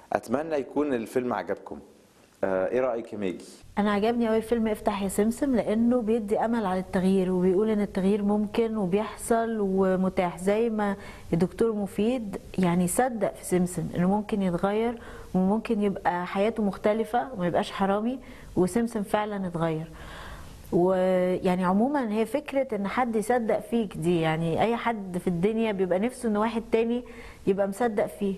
اتمنى يكون الفيلم عجبكم آه، ايه رايك يا ماجي انا عجبني قوي فيلم افتح يا سمسم لانه بيدي امل على التغيير وبيقول ان التغيير ممكن وبيحصل ومتاح زي ما الدكتور مفيد يعني صدق في سمسم انه ممكن يتغير وممكن يبقى حياته مختلفة وما يبقاش حرامي وسمسم فعلا اتغير ويعني عموما هي فكرة ان حد يصدق فيك دي يعني اي حد في الدنيا بيبقى نفسه ان واحد تاني يبقى مصدق فيه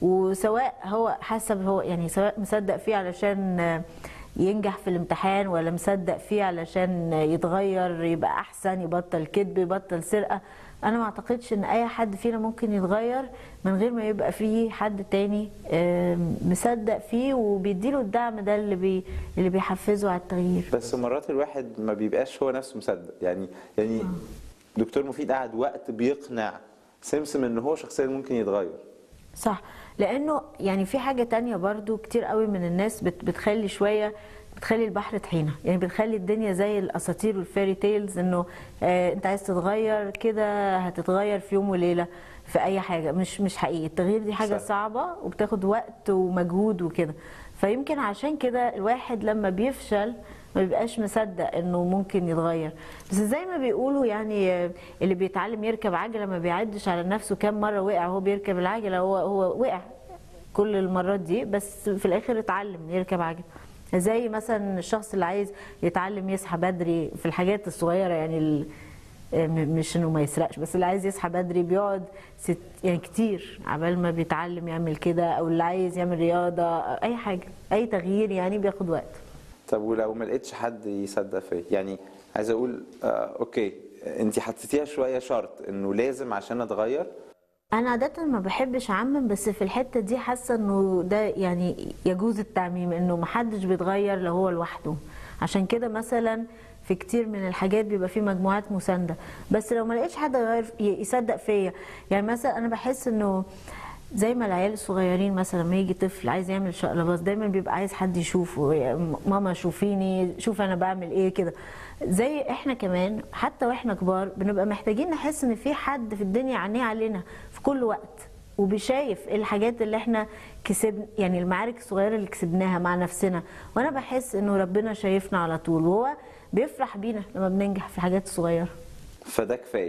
وسواء هو حسب هو يعني سواء مصدق فيه علشان ينجح في الامتحان ولا مصدق فيه علشان يتغير يبقى احسن يبطل كذب يبطل سرقة انا ما اعتقدش ان اي حد فينا ممكن يتغير من غير ما يبقى فيه حد تاني آم، مصدق فيه وبيديله الدعم ده اللي بي اللي بيحفزه على التغيير بس مرات الواحد ما بيبقاش هو نفسه مصدق يعني يعني دكتور مفيد قعد وقت بيقنع سمسم ان هو شخصيا ممكن يتغير صح لانه يعني في حاجه تانية برضو كتير قوي من الناس بت بتخلي شويه بتخلي البحر طحينه يعني بتخلي الدنيا زي الاساطير والفيري تيلز انه آه انت عايز تتغير كده هتتغير في يوم وليله في اي حاجه مش مش حقيقي التغيير دي حاجه صح. صعبه وبتاخد وقت ومجهود وكده فيمكن عشان كده الواحد لما بيفشل ما بيبقاش مصدق انه ممكن يتغير بس زي ما بيقولوا يعني آه، اللي بيتعلم يركب عجله ما بيعدش على نفسه كام مره وقع وهو بيركب العجله هو هو وقع كل المرات دي بس في الاخر اتعلم يركب عجله زي مثلا الشخص اللي عايز يتعلم يصحى بدري في الحاجات الصغيره يعني ال- م- مش انه ما يسرقش بس اللي عايز يصحى بدري بيقعد ست يعني كتير عبال ما بيتعلم يعمل كده او اللي عايز يعمل رياضه اي حاجه اي تغيير يعني بياخد وقت طب ولو ما لقيتش حد يصدق فيا يعني عايز اقول آه اوكي انت حطيتيها شويه شرط انه لازم عشان اتغير انا عاده ما بحبش اعمم بس في الحته دي حاسه انه ده يعني يجوز التعميم انه محدش بيتغير لو هو لوحده عشان كده مثلا في كتير من الحاجات بيبقى في مجموعات مسانده بس لو ما لقيتش حد يغير ي- يصدق فيا يعني مثلا انا بحس انه زي ما العيال الصغيرين مثلا لما يجي طفل عايز يعمل شقلباز دايما بيبقى عايز حد يشوفه يعني ماما شوفيني شوف انا بعمل ايه كده زي احنا كمان حتى واحنا كبار بنبقى محتاجين نحس ان في حد في الدنيا عينيه علينا في كل وقت وبيشايف إيه الحاجات اللي احنا كسبنا يعني المعارك الصغيره اللي كسبناها مع نفسنا وانا بحس انه ربنا شايفنا على طول وهو بيفرح بينا لما بننجح في الحاجات الصغيره فده كفايه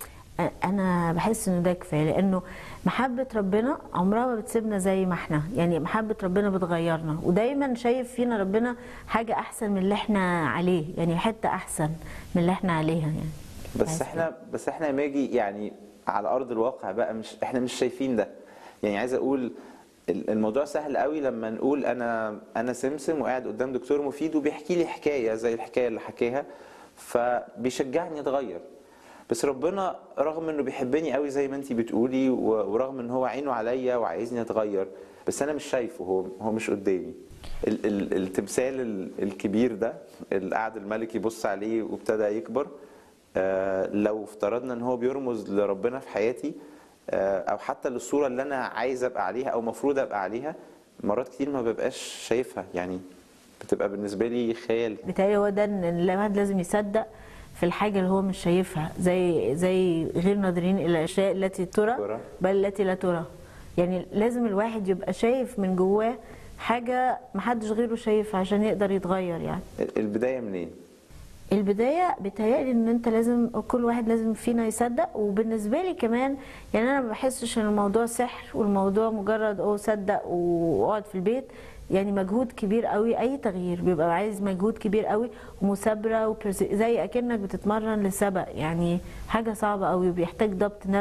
انا بحس ان ده كفايه لانه محبه ربنا عمرها ما بتسيبنا زي ما احنا يعني محبه ربنا بتغيرنا ودايما شايف فينا ربنا حاجه احسن من اللي احنا عليه يعني حته احسن من اللي احنا عليها يعني بس بحس احنا بس احنا يا ماجي يعني على ارض الواقع بقى مش احنا مش شايفين ده يعني عايز اقول ال- الموضوع سهل قوي لما نقول انا انا سمسم وقاعد قدام دكتور مفيد وبيحكي لي حكايه زي الحكايه اللي حكاها فبيشجعني اتغير بس ربنا رغم انه بيحبني قوي زي ما انتي بتقولي و- ورغم ان هو عينه عليا وعايزني اتغير بس انا مش شايفه هو هو مش قدامي ال- ال- التمثال ال- الكبير ده اللي قعد الملك يبص عليه وابتدى يكبر آه، لو افترضنا ان هو بيرمز لربنا في حياتي آه، او حتى للصوره اللي انا عايز ابقى عليها او مفروض ابقى عليها مرات كتير ما ببقاش شايفها يعني بتبقى بالنسبه لي خيال بتهيألي هو ده ان الواحد لازم يصدق في الحاجة اللي هو مش شايفها زي زي غير ناظرين إلى الأشياء التي ترى ترى. بل التي لا ترى يعني لازم الواحد يبقى شايف من جواه حاجة محدش غيره شايفها عشان يقدر يتغير يعني البدايه منين؟ البداية بتهيألي ان انت لازم كل واحد لازم فينا يصدق وبالنسبة لي كمان يعني انا ما بحسش ان الموضوع سحر والموضوع مجرد اه صدق واقعد في البيت يعني مجهود كبير قوي اي تغيير بيبقى عايز مجهود كبير قوي ومثابرة وبرس- زي اكنك بتتمرن لسبق يعني حاجة صعبة قوي وبيحتاج ضبط نفس